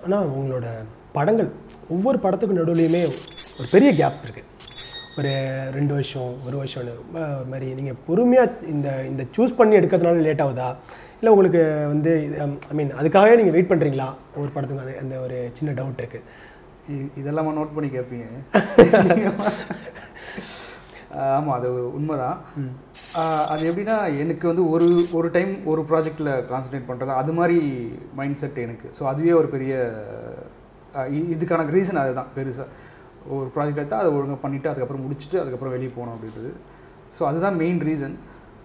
ஆனால் உங்களோட படங்கள் ஒவ்வொரு படத்துக்கு நடுவுலையுமே ஒரு பெரிய கேப் இருக்குது ஒரு ரெண்டு வருஷம் ஒரு வருஷம்னு அஹ், ஒரு மாதிரி நீங்கள் பொறுமையாக இந்த இந்த சூஸ் பண்ணி எடுக்கிறதுனால லேட் ஆகுதா இல்லை உங்களுக்கு வந்து ஐ மீன் அதுக்காகவே நீங்கள் வெயிட் பண்ணுறீங்களா ஒவ்வொரு படத்துக்கும் அது அந்த ஒரு சின்ன டவுட் இருக்குது இ- இதெல்லாம் நோட் பண்ணி கேட்பீங்க ஆமாம் அது உண்மைதான் ஆஹ் அது எப்படின்னா எனக்கு வந்து ஒரு ஒரு டைம் ஒரு ப்ராஜெக்டில் கான்சன்ட்ரேட் பண்ணுறது அது மாதிரி மைண்ட் செட் எனக்கு ஸோ அதுவே ஒரு பெரிய ஆஹ் இ- இதுக்கான ரீசன் அதுதான் பெருசாக ஒரு ப்ராஜெக்ட் எடுத்தால் அதை ஒழுங்காக பண்ணிவிட்டு அதுக்கப்புறம் முடிச்சுட்டு அதுக்கப்புறம் வெளியே போகணும் அப்படின்றது ஸோ அதுதான் மெயின் ரீசன்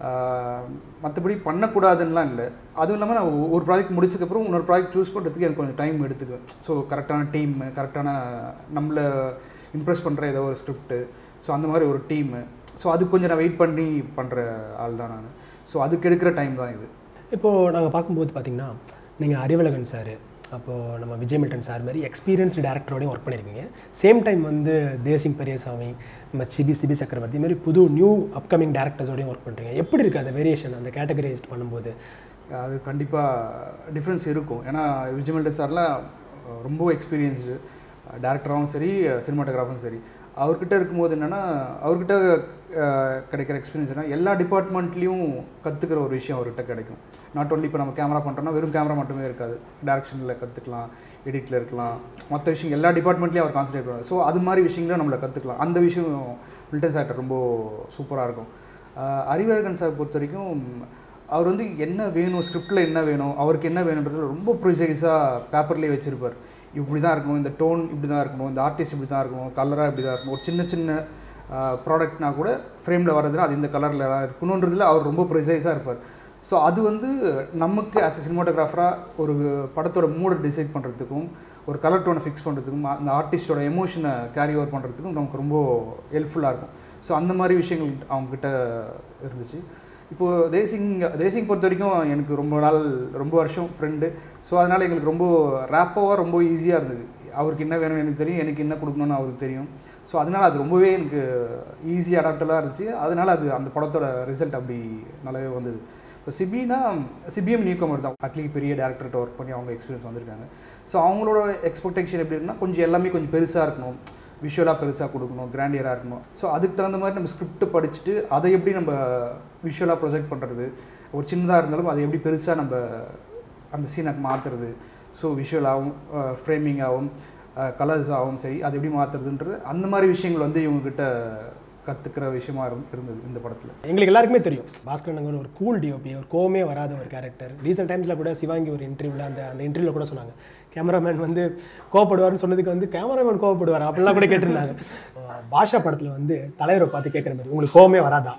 மற்றபடி பண்ணக்கூடாதுன்னெலாம் இல்லை அதுவும் இல்லாமல் நான் ஒ- ஒரு ப்ராஜெக்ட் முடிச்சதுக்கப்புறம் இன்னொரு ப்ராஜெக்ட் சூஸ் பண்ணுறதுக்கு எனக்கு கொஞ்சம் டைம் எடுத்துக்குவேன் ஸோ கரெக்டான டீம் கரெக்டான நம்மளை இம்ப்ரெஸ் பண்ணுற ஏதோ ஒரு ஸ்கிரிப்ட்டு ஸோ அந்த மாதிரி ஒரு டீமு ஸோ அதுக்கு கொஞ்சம் நான் வெயிட் பண்ணி பண்ணுற ஆள் தான் நான் ஸோ அதுக்கு எடுக்கிற டைம் தான் இது இப்போது நாங்கள் பார்க்கும்போது பார்த்தீங்கன்னா நீங்கள் அறிவழகன் சார் அப்போது நம்ம விஜய் மில்டன் சார் மாதிரி எக்ஸ்பீரியன்ஸ்டு டேரக்டரோடையும் ஒர்க் பண்ணியிருக்கீங்க சேம் டைம் வந்து தேசிங் பெரியசாமி நம்ம சிபி சிபி சக்கரவர்த்தி இது மாதிரி புது நியூ அப்கமிங் டேரக்டர்ஸோடையும் ஒர்க் பண்ணுறீங்க எப்படி இருக்குது அந்த வேரியேஷன் அந்த கேட்டகரைஸ்ட் பண்ணும்போது அது கண்டிப்பாக டிஃப்ரென்ஸ் இருக்கும் ஏன்னா விஜய் மெல்டன் சார்லாம் அஹ், ரொம்ப எக்ஸ்பீரியன்ஸ்டு டேரக்டராகவும் சரி சினிமாட்டோகிராஃபரும் சரி அவர்கிட்ட இருக்கும்போது என்னென்னா அவர்கிட்ட அஹ், கிடைக்கிற எக்ஸ்பீரியன்ஸ் என்ன எல்லா டிபார்ட்மெண்ட்லேயும் கற்றுக்கிற ஒரு விஷயம் அவர்கிட்ட கிடைக்கும் நாட் ஒன்லி இப்போ நம்ம கேமரா பண்ணுறோம்னா வெறும் கேமரா மட்டுமே இருக்காது டேரக்ஷனில் கற்றுக்கலாம் எடிட்டில் இருக்கலாம் மற்ற விஷயம் எல்லா டிபார்ட்மெண்ட்லேயும் அவர் கான்சன்ட்ரேட் பண்ணுவார் ஸோ அது மாதிரி விஷயங்களும் நம்மளை கற்றுக்கலாம் அந்த விஷயம் மில்டன் சார்ட்ட ரொம்ப சூப்பராக இருக்கும் அஹ், அறிவழகன் சார் பொறுத்த வரைக்கும் அவர் வந்து என்ன வேணும் ஸ்கிரிப்டில் என்ன வேணும் அவருக்கு என்ன வேணுன்றதுல ரொம்ப ப்ரிசைஸாக பேப்பர்லேயே வச்சுருப்பார் இப்படி தான் இருக்கணும் இந்த டோன் இப்படி தான் இருக்கணும் இந்த ஆர்டிஸ்ட் இப்படி தான் இருக்கணும் கலராக இப்படி தான் இருக்கணும் ஒரு சின்ன சின்ன ப்ராடக்ட்னா கூட ஃப்ரேமில் வர்றதுனா அது இந்த கலரில் தான் இருக்கணுன்றதுல அவர் ரொம்ப ப்ரிசைஸாக இருப்பார் ஸோ அது வந்து நமக்கு ஆஸ் அ சினிமாட்டோகிராஃபராக ஒரு படத்தோட மூடை டிசைட் பண்ணுறதுக்கும் ஒரு கலர் டோனை ஃபிக்ஸ் பண்ணுறதுக்கும் அந்த ஆர்டிஸ்டோட எமோஷனை கேரி ஓவர் பண்ணுறதுக்கும் நமக்கு ரொம்ப ஹெல்ப்ஃபுல்லாக இருக்கும் ஸோ அந்த மாதிரி விஷயங்கள் அவங்கக்கிட்ட இருந்துச்சு இப்போது தேசிங் தேசிங் பொறுத்த வரைக்கும் எனக்கு ரொம்ப நாள் ரொம்ப வருஷம் ஃப்ரெண்டு ஸோ அதனால் எங்களுக்கு ரொம்ப ரேப்போவாக ரொம்ப ஈஸியாக இருந்தது அவருக்கு என்ன வேணும்னு எனக்கு தெரியும் எனக்கு என்ன கொடுக்கணும்னு அவருக்கு தெரியும் ஸோ அதனால் அது ரொம்பவே எனக்கு ஈஸி அடாப்டலாக இருந்துச்சு அதனால் அது அந்த படத்தோட ரிசல்ட் அப்படி நல்லாவே வந்தது இப்போ சிபினா சிபிஎம் நியூ கமர் தான் அட்லி பெரிய டேரக்டர்கிட்ட ஒர்க் பண்ணி அவங்க எக்ஸ்பீரியன்ஸ் வந்திருக்காங்க ஸோ அவங்களோட எக்ஸ்பெக்டேஷன் எப்படி இருக்குன்னா கொஞ்சம் எல்லாமே கொஞ்சம் பெருசாக இருக்கணும் விஷுவலாக பெருசாக கொடுக்கணும் கிராண்டியராக இருக்கணும் ஸோ அதுக்கு தகுந்த மாதிரி நம்ம ஸ்கிரிப்ட் படிச்சுட்டு அதை எப்படி நம்ம விஷுவலாக ப்ரொஜெக்ட் பண்ணுறது ஒரு சின்னதாக இருந்தாலும் அதை எப்படி பெருசாக நம்ம அந்த சீனை மாற்றுறது ஸோ விஷுவலாகவும் ஃப்ரேமிங்காகவும் கலர்ஸாகவும் சரி அதை எப்படி மாற்றுறதுன்றது அந்த மாதிரி விஷயங்கள் வந்து இவங்ககிட்ட கற்றுக்கிற விஷயமா இருந்- இருந்தது இந்த படத்தில் எங்களுக்கு எல்லாருக்குமே தெரியும் பாஸ்கர் நங்கன் ஒரு கூல் டிஓபி ஒரு கோவமே வராத ஒரு கேரக்டர் ரீசெண்ட் டைம்ஸில் கூட சிவாங்கி ஒரு இன்டர்வியூவில் அந்த அந்த இன்டர்வியூவில் கூட சொன்னாங்க கேமராமேன் வந்து கோவப்படுவார்னு சொன்னதுக்கு வந்து கேமராமேன் கோவப்படுவார் அப்படிலாம் கூட கேட்டிருந்தாங்க அஹ் பாஷா படத்தில் வந்து தலைவரை பார்த்து கேட்குற மாதிரி உங்களுக்கு கோவமே வராதா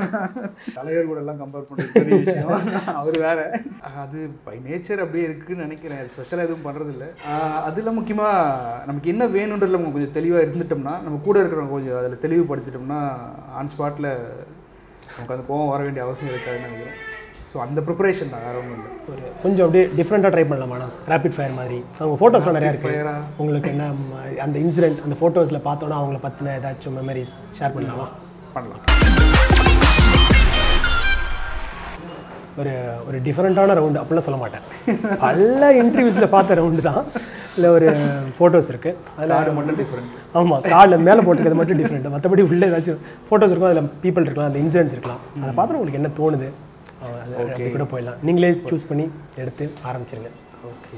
தலைவர் கூட எல்லாம் கம்பேர் பண்ணுறது பெரிய விஷயம் அவர் வேற அது பை நேச்சர் அப்படியே இருக்குன்னு நினைக்கிறேன் ஸ்பெஷலாக எதுவும் பண்ணுறதில்ல அதில் முக்கியமாக நமக்கு என்ன வேணுன்றதுல நம்ம கொஞ்சம் தெளிவாக இருந்துட்டோம்னா நம்ம கூட இருக்கிறவங்க கொஞ்சம் அதில் தெளிவுபடுத்திட்டோம்னா ஆன் ஸ்பாட்டில் நமக்கு அந்த கோவம் வர வேண்டிய அவசியம் இருக்காதுன்னு நினைக்கிறேன் ஸோ அந்த ப்ரிப்பரேஷன் தான் வேற ஒன்றும் இல்லை ஒரு கொஞ்சம் அப்படியே டிஃப்ரெண்ட்டாக ட்ரை பண்ணலாமா ரேபிட் ஃபயர் மாதிரி அவங்க ஃபோட்டோஸ்லாம் நிறையா இருக்கு fire-ஆ? உங்களுக்கு என்ன ம், அந்த இன்சிடென்ட் அந்த ஃபோட்டோஸில் பார்த்தோன்னா அவங்கள பற்றின ஏதாச்சும் மெமரிஸ் ஷேர் பண்ணலாமா பண்ணலாம் ஒரு ஒரு டிஃப்ரெண்ட்டான ரவுண்டு அப்படிலாம் சொல்ல மாட்டேன் பல இன்டர்வியூஸில் பார்த்த ரவுண்டு தான் இல்லை ஒரு ஃபோட்டோஸ் இருக்குது அதில் கார்டு மட்டும் டிஃப்ரெண்ட் ஆமாம் கார்டில் மேலே போட்டுக்கிறது மட்டும் டிஃப்ரெண்ட் மற்றபடி உள்ளே ஏதாச்சும் ஃபோட்டோஸ் இருக்கும் அதில் பீப்பிள் இருக்கலாம் அந்த இன்சிடென்ட்ஸ் இருக்கலாம் அதை பார்த்து உங்களுக்கு என்ன தோணுது அஹ் அது அப்படி கூட போயிடலாம் நீங்களே சூஸ் பண்ணி எடுத்து ஆரம்பிச்சிருங்க ஓகே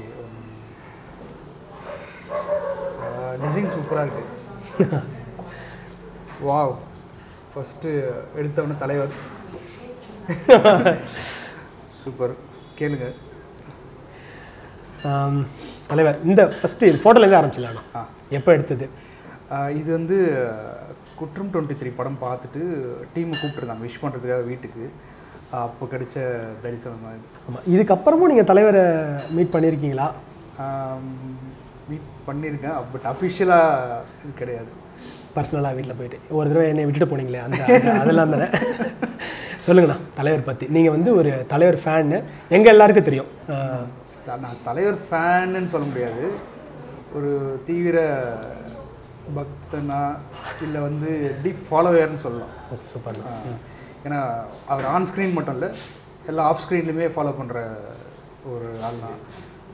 டிசைன் சூப்பராக இருக்கு வாவ் ஃபஸ்ட்டு எடுத்தவொடனே தலைவர் சூப்பர் கேளுங்க ஆம், தலைவர் இந்த ஃபஸ்ட்டு ஃபோட்டோலேருந்து ஆரம்பிச்சிடலாம் ஆ. எப்போ எடுத்தது ஆஹ் இது வந்து குற்றம் டுவெண்ட்டி த்ரீ படம் பார்த்துட்டு டீமை கூப்பிட்டுருந்தாங்க விஷ் பண்ணுறதுக்காக வீட்டுக்கு அப்போ கிடைச்ச தரிசனம் தான் இது ஆமாம் இதுக்கப்புறமும் நீங்கள் தலைவரை மீட் பண்ணியிருக்கீங்களா மீட் பண்ணியிருக்கேன் பட் அஃபிஷியலாக இது கிடையாது பர்சனலாக வீட்டில் போயிட்டு ஒரு தடவை என்னை விட்டுட்டு போனீங்களே அந்த அந்த- அதெல்லாம் தானே சொல்லுங்கண்ணா தலைவர் பற்றி நீங்கள் வந்து ஒரு தலைவர் ஃபேன்னு எங்கள் எல்லாருக்கும் தெரியும் ஆஹ், த- நான் தலைவர் ஃபேனுன்னு சொல்ல முடியாது ஒரு தீவிர பக்தனா இல்லை வந்து டீப் ஃபாலோவர்னு சொல்லலாம் ஓகே சூப்பர் ஆஹ் ஏன்னா அவர் ஆன் ஸ்க்ரீன் மட்டும் இல்லை எல்லா ஆஃப் ஸ்க்ரீன்லையுமே ஃபாலோ பண்ணுற ஒரு ஆள் தான் ஸோ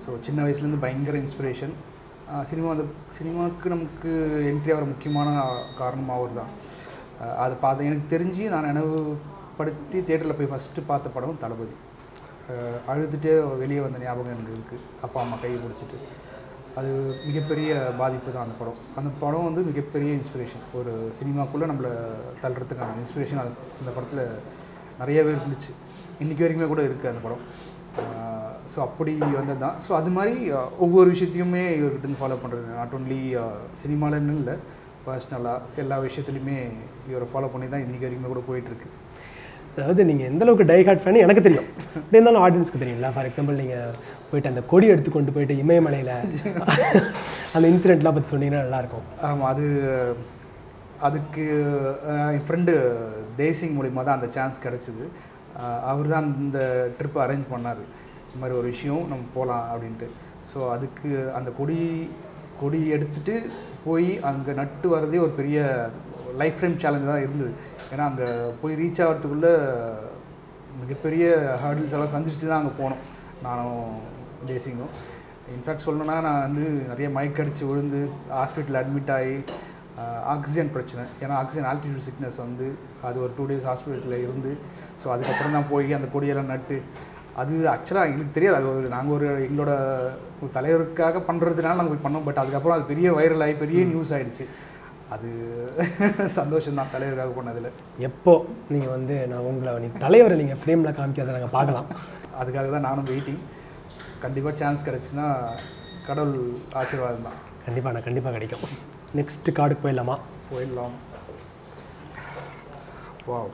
ஸோ சின்ன வயசுலேருந்து பயங்கர இன்ஸ்பிரேஷன் சினிமா வந்து சினிமாவுக்கு நமக்கு என்ட்ரி ஆகிற முக்கியமான காரணம் அவர் தான் அதை பார்த்து எனக்கு தெரிஞ்சு நான் நினைவுபடுத்தி தேட்டரில் போய் ஃபஸ்ட்டு பார்த்த படம் தளபதி அஹ் அழுதுகிட்டே வெளியே வந்த ஞாபகம் எனக்கு இருக்குது அப்பா அம்மா கையை பிடிச்சிட்டு அது மிகப்பெரிய பாதிப்பு தான் அந்த படம் அந்த படம் வந்து மிகப்பெரிய இன்ஸ்பிரேஷன் ஒரு சினிமாக்குள்ளே நம்மளை தள்ளுறதுக்கான இன்ஸ்பிரேஷன் அது அந்த படத்தில் நிறையவே இருந்துச்சு இன்றைக்கி வரைக்குமே கூட இருக்குது அந்த படம் ஸோ அப்படி வந்தது தான் ஸோ அது மாதிரி அஹ், ஒவ்வொரு விஷயத்தையுமே இவர்கிட்ட ஃபாலோ பண்ணுறது நாட் ஒன்லி சினிமாலன்னு இல்லை பர்சனலாக எல்லா விஷயத்துலையுமே இவரை ஃபாலோ பண்ணி தான் இன்றைக்கி வரைக்குமே கூட போயிட்டுருக்கு அதாவது நீங்கள் எந்த அளவுக்கு டை ஹார்ட் ஃபேன் எனக்கு தெரியும் அப்படி இருந்தாலும் ஆடியன்ஸ்க்கு தெரியும்ல ஃபார் எக்ஸாம்பிள் நீங்கள் போயிட்டு அந்த கொடி எடுத்து கொண்டு போயிட்டு இமயமலையில் அந்த இன்சிடென்ட்லாம் பற்றி சொன்னீங்கன்னா நல்லாயிருக்கும் ஆமாம் அது அதுக்கு அஹ், என் ஃப்ரெண்டு தேசிங் மூலிமா தான் அந்த சான்ஸ் கிடச்சிது அவர் தான் அந்த ட்ரிப்பை அரேஞ்ச் பண்ணார் இந்த மாதிரி ஒரு விஷயம் நம்ம போகலாம் அப்படின்ட்டு ஸோ அதுக்கு அந்த கொடி கொடி எடுத்துட்டு போய் அங்கே நட்டு வர்றதே ஒரு பெரிய லைஃப் டைம் சேலஞ்ச் தான் இருந்தது ஏன்னா அங்கே போய் ரீச் ஆகிறதுக்குள்ளே மிகப்பெரிய ஹர்டில்ஸ் எல்லாம் சந்திச்சு தான் அங்கே போனோம் நானும் தேசிங்கும் இன்ஃபேக்ட் சொல்லணும்னா நான் வந்து நிறைய மயக்கடிச்சு விழுந்து ஹாஸ்பிட்டல் அட்மிட் ஆகி ஆக்சிஜன் பிரச்சனை ஏன்னா ஆக்சிஜன் ஆல்டிடியூட் சிக்னஸ் வந்து அது ஒரு டூ டேஸ் ஹாஸ்பிட்டலில் இருந்து ஸோ அதுக்கப்புறம் தான் போய் அந்த கொடியெல்லாம் நட்டு அது ஆக்சுவலாக எங்களுக்கு தெரியாது அது ஒரு நாங்கள் ஒரு எங்களோட ஒரு தலைவருக்காக பண்ணுறதுனால நாங்கள் போய் பண்ணோம் பட் அதுக்கப்புறம் அது பெரிய வைரல் ஆகி பெரிய நியூஸ் ஆயிடுச்சு அது சந்தோஷம் தான் தலைவருக்காக பண்ணதில் எப்போ நீங்கள் வந்து நான் உங்களை நீ தலைவரை நீங்கள் ஃப்ரேமில் காமிக்கிறத நாங்கள் பார்க்கலாம் அதுக்காக தான் நானும் வெயிட்டிங் கண்டிப்பாக சான்ஸ் கிடச்சுன்னா கடவுள் ஆசீர்வாதம் தான் கண்டிப்பாக நான் கண்டிப்பாக கிடைக்கும் நெக்ஸ்ட் கார்டுக்கு போயிடலாமா போயிடலாம் வாவ்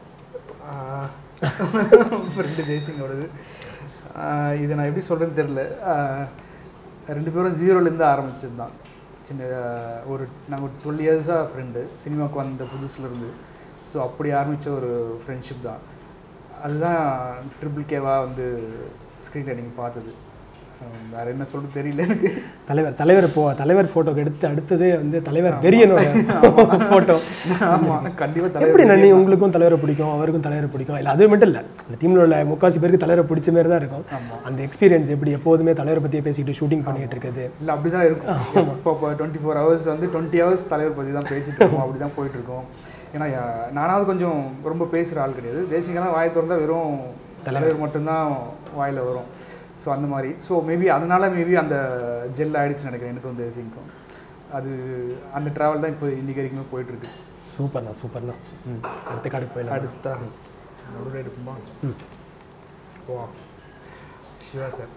ஃப்ரெண்டு ஜெய்சிங்கோடது ஆஹ் இதை நான் எப்படி சொல்கிறேன்னு தெரில ரெண்டு பேரும் ஜீரோலேருந்து ஆரம்பிச்சது தான் சின்ன ஆஹ் ஒரு நாங்கள் ஒரு டுவெல் இயர்ஸாக ஃப்ரெண்டு சினிமாவுக்கு வந்த புதுசுலேருந்து ஸோ அப்படி ஆரம்பித்த ஒரு ஃப்ரெண்ட்ஷிப் தான் அதுதான் ட்ரிபிள் கேவாக வந்து ஸ்க்ரீனில் நீங்கள் பார்த்தது ஆஹ் வேற என்ன சொல்கிறது தெரியல எனக்கு தலைவர் தலைவர் போ தலைவர் ஃபோட்டோக்கு எடுத்து அடுத்ததே வந்து தலைவர் பெரியனோட ஃபோட்டோ ஆமாம் கண்டிப்பாக எப்படி தலைவர் நன்னி உங்களுக்கும் தலைவரை பிடிக்கும் அவருக்கும் தலைவரை பிடிக்கும் இல்லை அது மட்டும் இல்லை அந்த டீமில் உள்ள முக்காசி பேருக்கு தலைவரை பிடிச்ச மாதிரி தான் இருக்கும் ஆமாம் அந்த எக்ஸ்பீரியன்ஸ் எப்படி எப்போதுமே தலைவரை பற்றியே பேசிக்கிட்டு ஷூட்டிங் பண்ணிட்டு இருக்குது இல்லை அப்படி தான் இருக்கும் இப்போ டுவெண்ட்டி ஃபோர் ஹவர்ஸ் வந்து டுவெண்ட்டி ஹவர்ஸ் தலைவர் பற்றி தான் பேசிட்டு இருக்கோம் அப்படி தான் போயிட்டு இருக்கோம் ஏன்னா யா- நானாவது கொஞ்சம் ரொம்ப பேசுகிற ஆள் கிடையாது தேசிங்கெல்லாம் வாயை திறந்தா வெறும் தலைவர் மட்டும்தான் வாயில் வரும் ஸோ அந்த மாதிரி ஸோ மேபி அதனால மேபி அந்த ஜெல் ஆயிடுச்சுன்னு நினைக்கிறேன் எனக்கும் தேசிங்க்கும் அது அந்த ட்ராவல் தான் இப்போ இன்றைக்கி வரைக்குமே போயிட்டுருக்கு சூப்பர்ண்ணா சூப்பர்ண்ணா ம் அடுத்த கார்டுக்கு போயிடலாம் அடுத்தா நடுவில் எடுக்குமா ம் வா சிவா சார்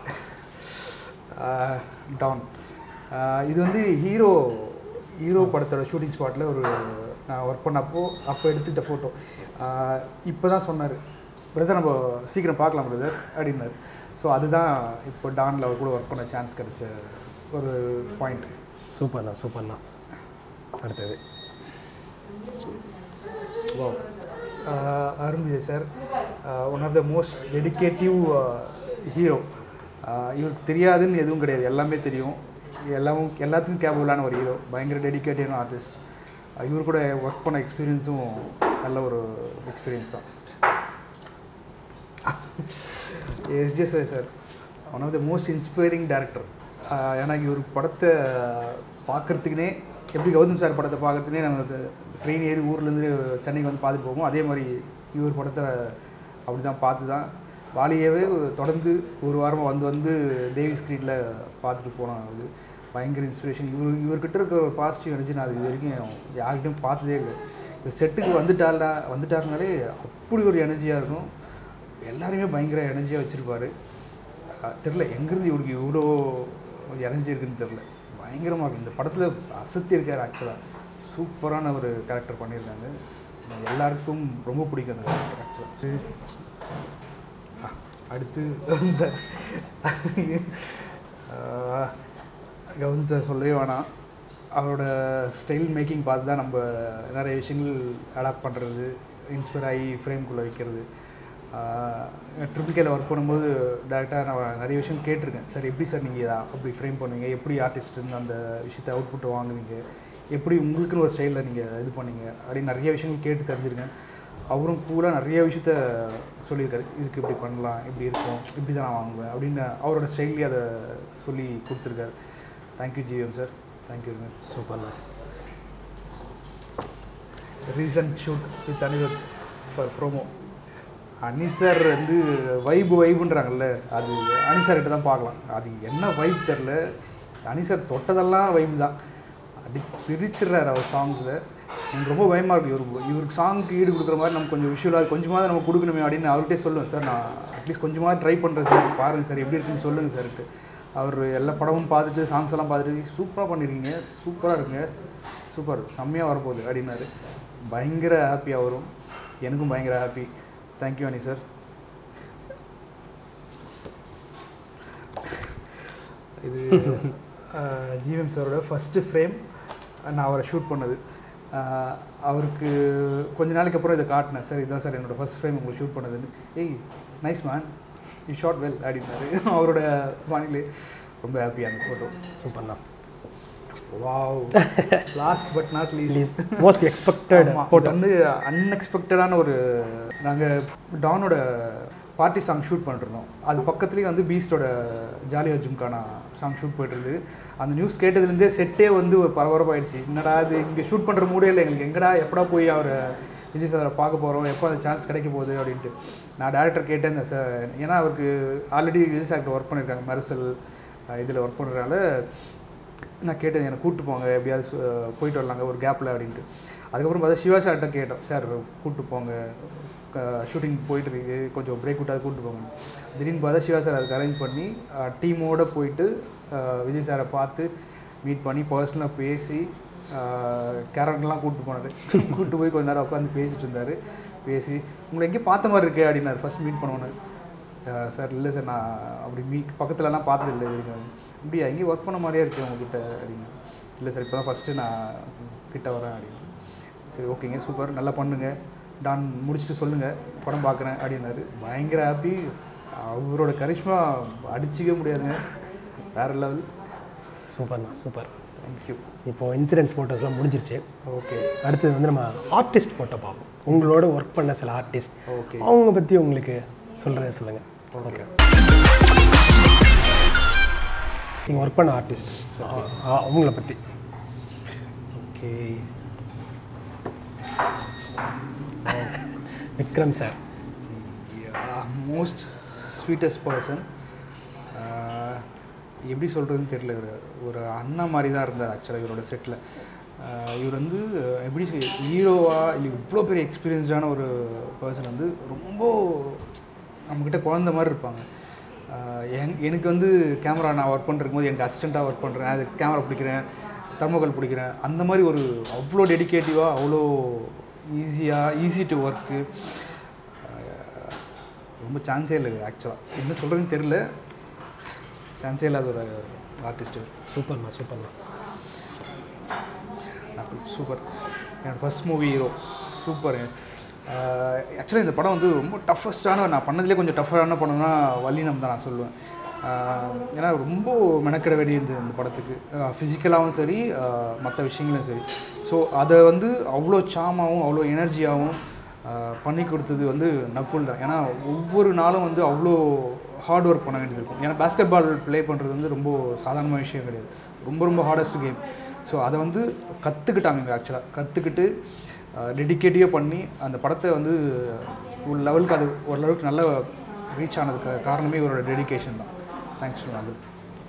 டான் இது வந்து ஹீரோ ஹீரோ படத்தோட ஷூட்டிங் ஸ்பாட்டில் ஒரு நான் ஒர்க் பண்ணப்போ அப்போ எடுத்துக்கிட்ட ஃபோட்டோ இப்போ தான் சொன்னார் பிரதர் நம்ம சீக்கிரம் பார்க்கலாம் பிரதர் அப்படின்னாரு ஸோ அதுதான் இப்போ டானில் அவர் கூட ஒர்க் பண்ண சான்ஸ் கிடைச்ச ஒரு பாயிண்ட் சூப்பர்ண்ணா சூப்பர்ண்ணா அடுத்தது Wow. Uh, Arun Vijay sir, uh, one of the most dedicative uh, hero. Uh, இவருக்கு தெரியாதுன்னு எதுவும் கிடையாது எல்லாமே தெரியும் எல்லாமும் எல்லாத்துக்கும் கேபபிளான ஒரு ஹீரோ பயங்கர டெடிக்கேட்டிவான ஆர்டிஸ்ட் இவர் கூட ஒர்க் பண்ண எக்ஸ்பீரியன்ஸும் நல்ல ஒரு எக்ஸ்பீரியன்ஸ் தான் SJ sir one of the most inspiring director ஏன்னா இவர் படத்தை பார்க்குறதுக்குனே எப்படி கௌதம் சார் படத்தை பார்க்குறதுனே நம்ம ட்ரெயின் ஏறி ஊர்லேருந்து சென்னைக்கு வந்து பார்த்துட்டு போவோம் அதே மாதிரி இவர் படத்தை அப்படி தான் பார்த்து தான் வாலியவே தொடர்ந்து ஒரு வாரமாக வந்து வந்து தேவி ஸ்க்ரீனில் பார்த்துட்டு போனோம் அது பயங்கர இன்ஸ்பிரேஷன் இவர் இவர்கிட்ட இருக்க ஒரு பாசிட்டிவ் எனர்ஜி நான் இது வரைக்கும் யார்கிட்டையும் பார்த்ததே இல்லை இந்த செட்டுக்கு வந்துட்டார்னா வந்துட்டாருனாலே அப்படி ஒரு எனர்ஜியாக இருக்கும் எல்லாருமே பயங்கர எனர்ஜியாக வச்சுருப்பாரு தெரில எங்கேருந்து இவருக்கு இவ்வளோ எனர்ஜி இருக்குன்னு தெரில பயங்கரமாக இருக்கும் இந்த படத்தில் அசத்தி இருக்கார் ஆக்சுவலாக சூப்பரான ஒரு கேரக்டர் பண்ணியிருக்காங்க எல்லாருக்கும் ரொம்ப பிடிக்கும் அந்த கேரக்டர் ஆக்சுவலாக அடுத்து சார் கவுன் சார் சொல்லவே வேணாம் அவரோட ஸ்டைல் மேக்கிங் பார்த்து தான் நம்ம நிறைய விஷயங்கள் அடாப்ட் பண்ணுறது இன்ஸ்பயர் ஆகி ஃப்ரேம்குள்ளே வைக்கிறது ட்ரிபிள் கேல ஒர்க் பண்ணும்போது டேரெக்டாக நான் நிறைய விஷயம் கேட்டிருக்கேன் சார் எப்படி சார் நீங்கள் அப்படி ஃப்ரேம் பண்ணுவீங்க எப்படி ஆர்டிஸ்ட் இருந்து அந்த விஷயத்தை அவுட்புட்டை வாங்குவீங்க எப்படி உங்களுக்குன்னு ஒரு ஸ்டைலில் நீங்கள் இது பண்ணீங்க அப்படின்னு நிறைய விஷயங்கள் கேட்டு தெரிஞ்சிருக்கேன் அவரும் கூலாக நிறைய விஷயத்த சொல்லியிருக்காரு இதுக்கு இப்படி பண்ணலாம் இப்படி இருக்கும் இப்படி தான் நான் வாங்குவேன் அப்படின்னு அவரோட ஸ்டைல்லே அதை சொல்லி கொடுத்துருக்காரு thank you GM sir thank you very much சூப்பர்ண்ணா recent shoot with Anirudh for promo Ani sir வந்து வைப் வைப்புன்றாங்கல்ல அது அனி சார் கிட்ட தான் பார்க்கலாம் அது என்ன வைப் தெரில அனி சார் தொட்டதெல்லாம் வைப் தான் அப்படி பிரிச்சிடுறாரு அவர் சாங்ஸில் எனக்கு ரொம்ப பயமாக இருக்கும் இவருக்கு இவருக்கு சாங்க்கு ஈடு கொடுக்குற மாதிரி நம்ம கொஞ்சம் விஷுவலாக கொஞ்சமாவது நம்ம கொடுக்கணுமே அப்படின்னு அவர்கிட்டே சொல்லுவேன் சார் நான் அட்லீஸ்ட் கொஞ்சமாவது ட்ரை பண்ணுறேன் சார் பாருங்கள் சார் எப்படி இருக்குன்னு சொல்லுங்கள் சார்ட்டு அவர் எல்லா படமும் பார்த்துட்டு சாங்ஸ் எல்லாம் பார்த்துட்டு சூப்பராக பண்ணியிருக்கீங்க சூப்பராக இருக்குங்க சூப்பர் செம்மையாக வரப்போகுது அப்படின்னாரு பயங்கர ஹாப்பியாக வரும் எனக்கும் பயங்கர ஹாப்பி தேங்க்யூ அனி சார் இது ஜீவன் சாரோட ஃபஸ்ட்டு ஃப்ரேம் நான் அவரை ஷூட் பண்ணது அஹ், அவருக்கு கொஞ்ச நாளைக்கு அப்புறம் இதை காட்டினேன் சார் இதுதான் சார் என்னோட ஃபஸ்ட் ஃப்ரேம் உங்களுக்கு ஷூட் பண்ணதுன்னு hey nice man you shot well அப்படின்னாரு அவரோட வானிலை ரொம்ப ஹாப்பி அந்த ஃபோட்டோ சூப்பர்ண்ணா wow last but not least most expected ஆமா, இது ஃபோட்டோ வந்து அன்எக்ஸ்பெக்டடான ஒரு நாங்கள் டானோட பார்ட்டி சாங் ஷூட் பண்ணிருந்தோம் அது பக்கத்துலேயே வந்து பீஸ்டோட ஜாலியா ஜும்கானா சாங் ஷூட் போயிட்டுருது அந்த நியூஸ் கேட்டதுலேருந்தே செட்டே வந்து ஒரு பரபரப்பாயிடுச்சு என்னடா இது இங்கே ஷூட் பண்ணுற மூடே இல்லை எங்களுக்கு எங்கடா எப்படா போய் அவரை விஜய் சாரை பார்க்க போகிறோம் எப்போ அந்த சான்ஸ் கிடைக்க போகுது அப்படின்ட்டு நான் டேரக்டர் கேட்டேன் இந்த சார் ஏன்னா அவருக்கு ஆல்ரெடி விஜய் சார்கிட்ட ஒர்க் பண்ணியிருக்காங்க மரசல் இதில் ஒர்க் பண்ணுறதுனால நான் கேட்டேன் என்னை கூப்பிட்டு போங்க எப்படியாவது சு- போயிட்டு வரலாங்க ஒரு கேப்பில் அப்படின்ட்டு அதுக்கப்புறம் பார்த்தா சிவா சார்கிட்ட கேட்டோம் சார் கூப்பிட்டு போங்க ஷூட்டிங் போயிட்டு இருக்கு கொஞ்சம் பிரேக் விட்டாது கூப்பிட்டு போங்க திடீர்னு பார்த்தா சிவா சார் அதுக்கு அரேஞ்ச் பண்ணி டீமோட போயிட்டு அஹ், விஜய் சாரை பார்த்து மீட் பண்ணி பர்சனலாக பேசி கேரக்டர்லாம் கூப்பிட்டு போனார் கூப்பிட்டு போய் கொஞ்ச நேரம் உட்காந்து பேசிட்டு இருந்தார் பேசி உங்களை எங்கேயும் பார்த்த மாதிரி இருக்கே அப்படின்னாரு ஃபர்ஸ்ட் மீட் பண்ணுவோன்னு சார் இல்லை சார் நான் அப்படி மீ பக்கத்துலலாம் பார்த்தது இல்லை இது வரைக்கும் அப்படியா எங்கேயும் ஒர்க் பண்ண மாதிரியே இருக்கு உங்ககிட்ட அப்படின்னு இல்லை சார் இப்போ தான் ஃபஸ்ட்டு நான் கிட்ட வரேன் அப்படின்னு சரி ஓகேங்க சூப்பர் நல்லா பண்ணுங்க டான் முடிச்சுட்டு சொல்லுங்கள் படம் பார்க்குறேன் அப்படின்னாரு பயங்கர ஹாப்பி அவரோட கரிஷ்மா அடிச்சிக்க முடியாதுங்க வேறு லெவல் சூப்பர்ண்ணா சூப்பர் தேங்க்யூ இப்போ இன்சிடென்ட்ஸ் ஃபோட்டோஸ்லாம் முடிஞ்சிருச்சு ஓகே அடுத்தது வந்து நம்ம ஆர்டிஸ்ட் ஃபோட்டோ பார்ப்போம் உங்களோட ஒர்க் பண்ண சில ஆர்டிஸ்ட் ஓகே அவங்க பற்றி உங்களுக்கு சொல்கிறத சொல்லுங்கள் ஓகே நீங்கள் ஒர்க் பண்ண ஆர்டிஸ்ட் அவங்கள பற்றி okay Vikram sir most sweetest person எப்படி சொல்கிறதுன்னு தெரியல ஒரு ஒரு அண்ணா மாதிரி தான் இருந்தார் ஆக்சுவலாக இவரோட செட்டில் இவர் வந்து அஹ், எப்படி ஹீரோவா இல்லை இவ்வளோ பெரிய எக்ஸ்பீரியன்ஸ்டான ஒரு பர்சன் வந்து ரொம்ப நம்மக்கிட்ட குழந்த மாதிரி இருப்பாங்க அஹ், என் எனக்கு வந்து கேமரா நான் ஒர்க் பண்ணிருக்கும் போது எனக்கு அசிஸ்டண்ட்டாக ஒர்க் பண்ணுறேன் அது கேமரா பிடிக்கிறேன் தர்மோகல் பிடிக்கிறேன் அந்த மாதிரி ஒரு அவ்வளோ டெடிகேட்டிவாக அவ்வளோ ஈஸியாக ஈஸி டு ஒர்க்கு ரொம்ப சான்ஸே இல்லை ஆக்சுவலாக என்ன சொல்கிறதுன்னு தெரில சான்ஸே இல்லாத ஒரு ஆர்டிஸ்ட்டு சூப்பர்ண்ணா சூப்பர்ண்ணா சூப்பர் என்னோட ஃபர்ஸ்ட் மூவி ஹீரோ சூப்பர் ஆக்சுவலாக இந்த படம் வந்து ரொம்ப டஃபஸ்டான நான் பண்ணதுலேயே கொஞ்சம் டஃப்பான படம்னா வல்லினம் தான் நான் சொல்லுவேன் ஆஹ் ஏன்னா ரொம்ப மெனக்கிட வேண்டியது இந்த படத்துக்கு ஃபிசிக்கலாகவும் சரி மற்ற விஷயங்களும் சரி ஸோ அதை வந்து அவ்வளோ சாமாகவும் அவ்வளோ எனர்ஜியாகவும் பண்ணி கொடுத்தது வந்து நக்குல் தான் ஏன்னா ஒவ்வொரு நாளும் வந்து அவ்வளோ ஹார்ட் ஒர்க் பண்ண வேண்டியது இருக்கும் ஏன்னா பாஸ்கெட் பால் ப்ளே பண்ணுறது வந்து ரொம்ப சாதாரண விஷயம் கிடையாது ரொம்ப ரொம்ப ஹார்டஸ்ட் கேம் ஸோ அதை வந்து கற்றுக்கிட்டாங்க ஆக்சுவலாக கற்றுக்கிட்டு டெடிக்கேட்டிவாக பண்ணி அந்த படத்தை வந்து ஒரு லெவலுக்கு அது ஓரளவுக்கு நல்ல ரீச் ஆனதுக்கு காரணமே இவரோட டெடிகேஷன் தான் தேங்க்ஸ் டு நாகு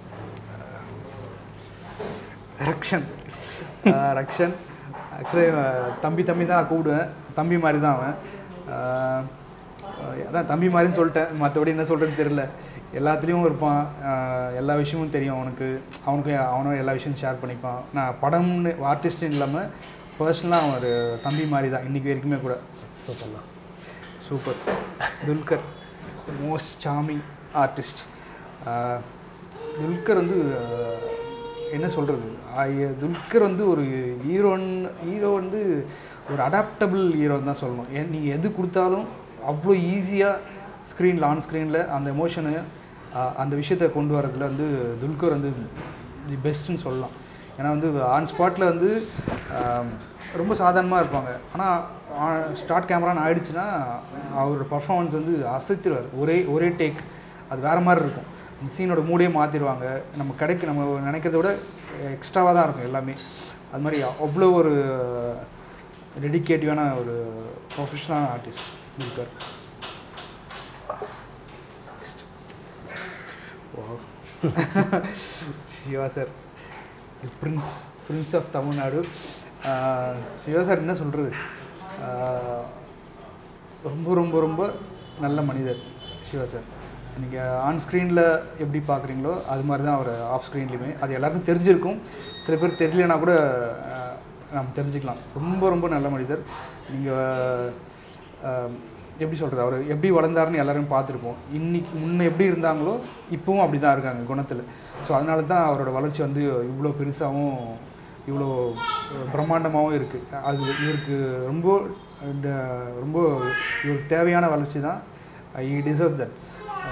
ரக்ஷன் ஆஹ் ரக்ஷன் ஆக்சுவலி தம்பி தம்பி தான் நான் கூப்பிடுவேன் தம்பி மாதிரி தான் அவன் ஆஹ் அதான் தம்பி மாதிரின்னு சொல்லிட்டேன் மற்றபடி என்ன சொல்கிறதுன்னு தெரியல எல்லாத்துலேயும் இருப்பான் ஆஹ் எல்லா விஷயமும் தெரியும் அவனுக்கு அவனுக்கு அவனும் எல்லா விஷயமும் ஷேர் பண்ணிப்பான் நான் படம்னு ஆர்டிஸ்ட்னு இல்லாமல் பர்சனலாக அவன் ஒரு தம்பி மாதிரி தான் இன்றைக்கி வரைக்குமே கூட சூப்பர்ண்ணா super Dulquer most charming artist Dulquer வந்து ஆஹ், என்ன சொல்கிறது துல்கர் வந்து ஒரு ஹீரோன் ஹீரோ வந்து ஒரு அடாப்டபிள் ஹீரோன்னு தான் சொல்லணும் ஏன் நீங்கள் எது கொடுத்தாலும் அவ்வளோ ஈஸியாக ஸ்க்ரீனில் ஆன் ஸ்க்ரீனில் அந்த எமோஷனு அந்த விஷயத்தை கொண்டு வரதுல வந்து துல்கர் வந்து தி பெஸ்ட்டுன்னு சொல்லலாம் ஏன்னா வந்து ஆன் ஸ்பாட்டில் வந்து ஆஹ், ரொம்ப சாதாரணமாக இருப்பாங்க ஆனால் ஸ்டார்ட் கேமரான்னு ஆயிடுச்சுன்னா அவரோட பர்ஃபார்மன்ஸ் வந்து அசைத்திடுவார் ஒரே ஒரே டேக் அது வேறு மாதிரி இருக்கும் அந்த சீனோட மூடே மாற்றிடுவாங்க நம்ம கிடைக்க நம்ம நினைக்கிறத விட எக்ஸ்ட்ராவாக தான் இருக்கும் எல்லாமே அது மாதிரி அவ்வளோ ஒரு டெடிகேட்டிவான ஒரு ப்ரொஃபஷனலான ஆர்டிஸ்ட் இருக்கார் Shiva sir prince prince of Tamil Nadu ஆஹ் சிவா சார் என்ன சொல்கிறது ரொம்ப ரொம்ப ரொம்ப நல்ல மனிதர் சிவா சார் நீங்கள் ஆன் ஸ்க்ரீனில் எப்படி பார்க்குறீங்களோ அது மாதிரி தான் அவர் ஆஃப் ஸ்க்ரீன்லேயுமே அது எல்லாருக்கும் தெரிஞ்சிருக்கும் சில பேர் தெரியலனா கூட ஆஹ் நம்ம தெரிஞ்சுக்கலாம் ரொம்ப ரொம்ப நல்ல மனிதர் நீங்கள் எப்படி சொல்கிறது அவர் எப்படி வளர்ந்தாருன்னு எல்லாரும் பார்த்துருப்போம் இன்னைக்கு முன்ன எப்படி இருந்தாங்களோ இப்போவும் அப்படி தான் இருக்காங்க குணத்தில் ஸோ அதனால தான் அவரோட வளர்ச்சி வந்து இவ்வளோ பெருசாகவும் இவ்வளோ பிரம்மாண்டமாகவும் இருக்குது அது இவருக்கு ரொம்ப ட- ரொம்ப இவருக்கு தேவையான வளர்ச்சி தான் ஐ டிசர்வ் தட்ஸ்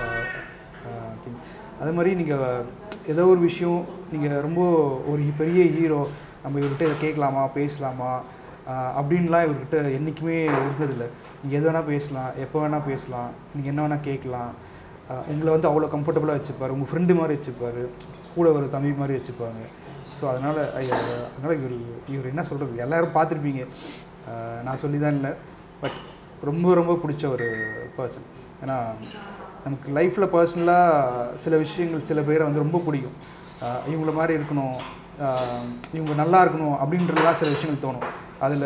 திங் அதே மாதிரி நீங்கள் ஏதோ ஒரு விஷயம் நீங்கள் ரொம்ப ஒரு பெரிய ஹீரோ நம்ம இவர்கிட்ட இதை கேட்கலாமா பேசலாமா ஆஹ் அப்படின்லாம் இவர்கிட்ட என்றைக்குமே இருந்ததில்லை நீங்கள் எது வேணால் பேசலாம் எப்போ வேணால் பேசலாம் நீங்கள் என்ன வேணால் கேட்கலாம் ஆஹ் உங்களை வந்து அவ்வளோ கம்ஃபர்டபுளாக வச்சுப்பார் உங்கள் ஃப்ரெண்டு மாதிரி வச்சுப்பார் கூட ஒரு தம்பி மாதிரி வச்சுப்பாங்க ஸோ அதனால் அதனால் இவர் இவர் என்ன சொல்கிறது எல்லாரும் பார்த்துருப்பீங்க ஆஹ் நான் சொல்லி தான் இல்லை பட் ரொம்ப ரொம்ப பிடிச்ச ஒரு பர்சன் ஏன்னா நமக்கு லைஃப்பில் பர்சனலாக சில விஷயங்கள் சில பேரை வந்து ரொம்ப பிடிக்கும் ஆஹ் இவங்கள மாதிரி இருக்கணும் ஆஹ் இவங்க நல்லா இருக்கணும் அப்படின்றதுலாம் சில விஷயங்கள் தோணும் அதில்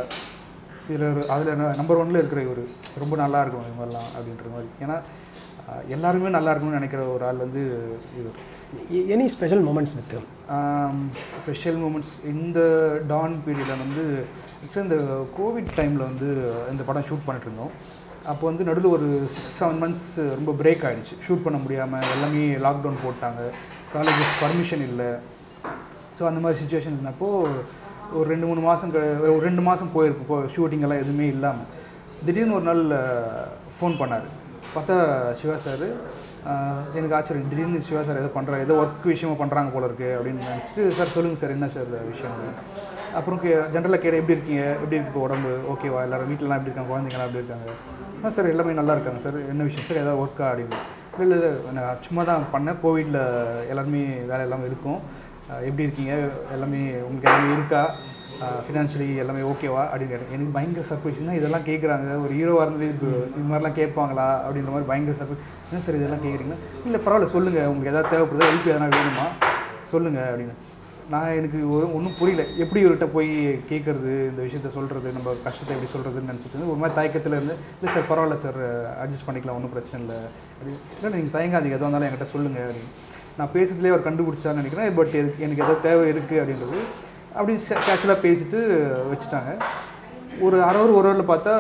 இதில் அதில் நம்பர் ஒன்ல இருக்கிற இவர் ரொம்ப நல்லா இருக்கணும் இவங்கெல்லாம் அப்படின்ற மாதிரி ஏன்னா ஆஹ் எல்லாருமே நல்லா இருக்கணும்னு நினைக்கிற ஒரு ஆள் வந்து இவர் any special moments with special moments இந்த டான் பீரியடில் வந்து ஆக்சுவலாக இந்த கோவிட் டைமில் வந்து இந்த படம் ஷூட் பண்ணிட்டு இருந்தோம் அப்போ வந்து நடுவில் ஒரு சிக்ஸ் செவன் மந்த்ஸ் ரொம்ப பிரேக் ஆகிடுச்சு ஷூட் பண்ண முடியாமல் எல்லாமே லாக்டவுன் போட்டாங்க காலேஜஸ் பர்மிஷன் இல்லை ஸோ அந்த மாதிரி சுச்சுவேஷன் இருந்தப்போ ஒரு ரெண்டு மூணு மாதம் ஒரு ரெண்டு மாதம் போயிருக்கு இப்போ ஷூட்டிங் எல்லாம் எதுவுமே இல்லாமல் திடீர்னு ஒரு நாள் ஃபோன் பண்ணார் பார்த்தா சிவா சார் எனக்கு ஆச்சரியம் திடீர்னு சிவா சார் ஏதோ பண்ணுறாரு ஏதோ ஒர்க் விஷயமா பண்ணுறாங்க போல இருக்கு அப்படின்னு நினச்சிட்டு சார் சொல்லுங்கள் சார் என்ன சார் விஷயம் அப்புறம் கே ஜென்ரலாக கேட எப்படி இருக்கீங்க எப்படி இருக்கு இப்போ உடம்பு ஓகேவா எல்லாரும் வீட்டிலலாம் எப்படி இருக்காங்க குழந்தைங்களாம் எப்படி இருக்காங்க ஆ சார் எல்லாமே நல்லா இருக்காங்க சார் என்ன விஷயம் சார் ஏதாவது ஒர்க்கா அப்படின்னு இல்லை இல்லை நான் சும்மா தான் பண்ணேன் கோவிடில் எல்லாருமே வேலை எல்லாமே இருக்கும் அஹ் எப்படி இருக்கீங்க எல்லாமே உங்களுக்கு எல்லாமே இருக்கா ஃபினான்ஷியலி எல்லாமே ஓகேவா அப்படின்னு கேட்டேன் எனக்கு பயங்கர சர்ப்ரைஸ் தான் இதெல்லாம் கேட்குறாங்க ஒரு ஹீரோவாக இருந்து இது இது மாதிரிலாம் கேட்பாங்களா அப்படின்ற மாதிரி பயங்கர சர்ப்ரைஸ் என்ன சார் இதெல்லாம் கேட்குறீங்க இல்லை பரவாயில்ல சொல்லுங்கள் உங்களுக்கு எதாவது தேவைப்படுதோ ஹெல்ப் எதனா வேணுமா சொல்லுங்கள் அப்படின்னு நான் எனக்கு ஒரு ஒன்றும் புரியல எப்படி இவர்கிட்ட போய் கேட்குறது இந்த விஷயத்த சொல்கிறது நம்ம கஷ்டத்தை எப்படி சொல்கிறதுன்னு நினச்சிட்டு இருந்து ஒரு மாதிரி தயக்கத்தில் இருந்து இல்லை சார் பரவாயில்ல சார் அட்ஜஸ்ட் பண்ணிக்கலாம் ஒன்றும் பிரச்சனை இல்லை அப்படி இல்லை நீங்கள் தயங்காதீங்க எதுவாக இருந்தாலும் என்கிட்ட சொல்லுங்கள் அப்படின்னு நான் பேசுறதுலேயே அவர் கண்டுபிடிச்சான்னு நினைக்கிறேன் பட் எனக்கு ஏதோ தேவை இருக்குது அப்படின்றது அப்படி கேஷுவலாக பேசிட்டு வச்சுட்டாங்க ஒரு அரை ஹவர் ஒரு ஹவரில் பார்த்தா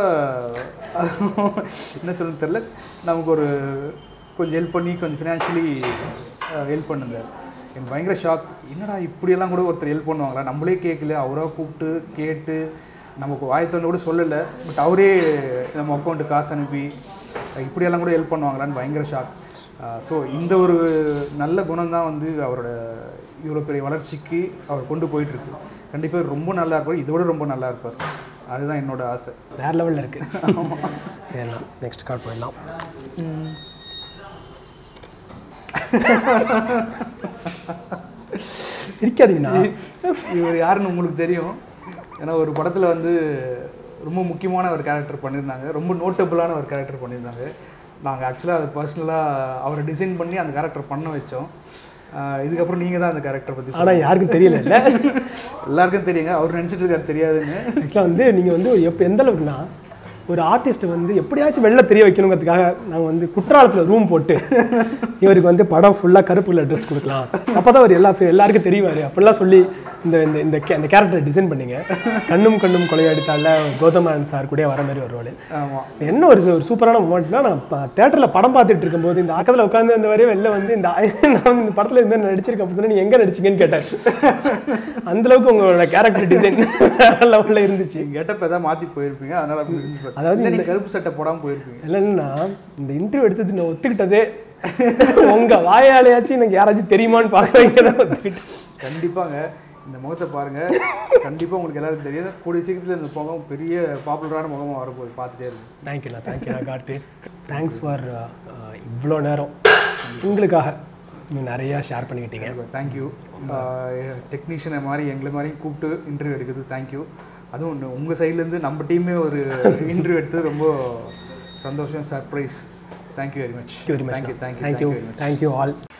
என்ன சொல்லுன்னு தெரில நமக்கு ஒரு கொஞ்சம் ஹெல்ப் பண்ணி கொஞ்சம் ஃபினான்ஷியலி ஹெல்ப் பண்ணுந்தார் எனக்கு பயங்கர ஷாக் என்னடா இப்படியெல்லாம் கூட ஒருத்தர் ஹெல்ப் பண்ணுவாங்களா நம்மளே கேட்கல அவராக கூப்பிட்டு கேட்டு நமக்கு வாயத்தொண்டு கூட சொல்லலை பட் அவரே நம்ம அக்கௌண்ட்டு காசு அனுப்பி இப்படியெல்லாம் கூட ஹெல்ப் பண்ணுவாங்களான்னு பயங்கர ஷாக் ஸோ இந்த ஒரு நல்ல குணம் தான் வந்து அவரோட இவ்வளோ பெரிய வளர்ச்சிக்கு அவர் கொண்டு போயிட்டுருக்கு கண்டிப்பாக ரொம்ப நல்லா இருப்பார் இதோட ரொம்ப நல்லா இருப்பார் அதுதான் என்னோட ஆசை வேற லெவலில் இருக்கு சரிண்ணா நெக்ஸ்ட் கார்ட் போயிடலாம் சிரிக்காதீங்கண்ணா இவர் யாருன்னு உங்களுக்கு தெரியும் ஏன்னா ஒரு படத்தில் வந்து ரொம்ப முக்கியமான ஒரு கேரக்டர் பண்ணியிருந்தாங்க ரொம்ப நோட்டபுளான ஒரு கேரக்டர் பண்ணியிருந்தாங்க நாங்கள் ஆக்சுவலாக அது பர்சனலாக அவரை டிசைன் பண்ணி அந்த கேரக்டர் பண்ண வச்சோம் ஆஹ் இதுக்கப்புறம் நீங்கள் தான் அந்த கேரக்டர் பற்றி ஆனால் யாருக்கும் தெரியல இல்லை எல்லாருக்கும் தெரியுங்க அவர் நினச்சிட்டு இருக்காரு தெரியாதுன்னு ஆக்சுவலாக வந்து நீங்கள் வந்து எப்போ எந்த அளவுக்குன்னா ஒரு ஆர்டிஸ்ட் வந்து எப்படியாச்சும் வெளில தெரிய வைக்கணுங்கிறதுக்காக நாங்கள் வந்து குற்றாலத்தில் ரூம் போட்டு இவருக்கு வந்து படம் ஃபுல்லாக கருப்பு கலர் ட்ரெஸ் கொடுக்கலாம் அப்போ தான் அவர் எல்லா எல்லாருக்கும் தெரிவார் அப்படிலாம் சொல்லி இந்த இந்த இந்த கே- இந்த கேரக்டரை டிசைன் பண்ணீங்க கண்ணும் கண்ணும் கொலையடித்தால கௌதமன் சார் கூட வர மாதிரி ஒரு ரோல் ஆமாம் என்ன ஒரு ஒரு சூப்பரான மூமெண்ட்னா நான் தேட்டரில் படம் பார்த்துட்டு இருக்கும்போது இந்த பக்கத்தில் உட்காந்து இந்த வரையும் வெளில வந்து இந்த நான் வந்து இந்த படத்தில் இந்த மாதிரி நடிச்சிருக்கேன் அப்படின்னு சொன்னா, நீ எங்கே நடிச்சீங்கன்னு கேட்டார் அந்த அளவுக்கு உங்களோட கேரக்டர் டிசைன் லெவலில் இருந்துச்சு கெட்டப் ஏதாவது மாற்றி போயிருப்பீங்க அதனால அப்படி இருந்துச்சு அதாவது அதாவது நீங்கள் கருப்பு சட்டை போடாமல் போயிருப்பீங்க இல்லைன்னா இந்த இன்டர்வியூ எடுத்தது நான் ஒத்துக்கிட்டதே உங்க வாயாலையாச்சும் எனக்கு யாராச்சும் தெரியுமான்னு பார்க்க வைக்க தான் ஒத்துக்கிட்டேன் கண்டிப்பாங்க இந்த முகத்தை பாருங்க கண்டிப்பாக உங்களுக்கு எல்லாருக்கும் தெரியும் கூடிய சீக்கிரத்தில் இந்த முகம் பெரிய பாப்புலரான முகமாக வரப்போகுது பார்த்துட்டே இருக்கும் தேங்க்யூண்ணா தேங்க்யூண்ணா காட் தேங்க்ஸ் ஃபார் இவ்வளோ நேரம் உங்களுக்காக நீங்க நிறையா ஷேர் பண்ணிக்கிட்டீங்க தேங்க்யூ டெக்னீஷியனை மாதிரி எங்களை மாதிரி கூப்பிட்டு இன்டர்வியூ எடுக்கிறது தேங்க்யூ அதுவும் உங்கள் சைட்லேருந்து நம்ம டீமே ஒரு இன்டர்வியூ எடுத்து ரொம்ப சந்தோஷம் surprise thank you very much very much thank you thank you thank you very much thank you all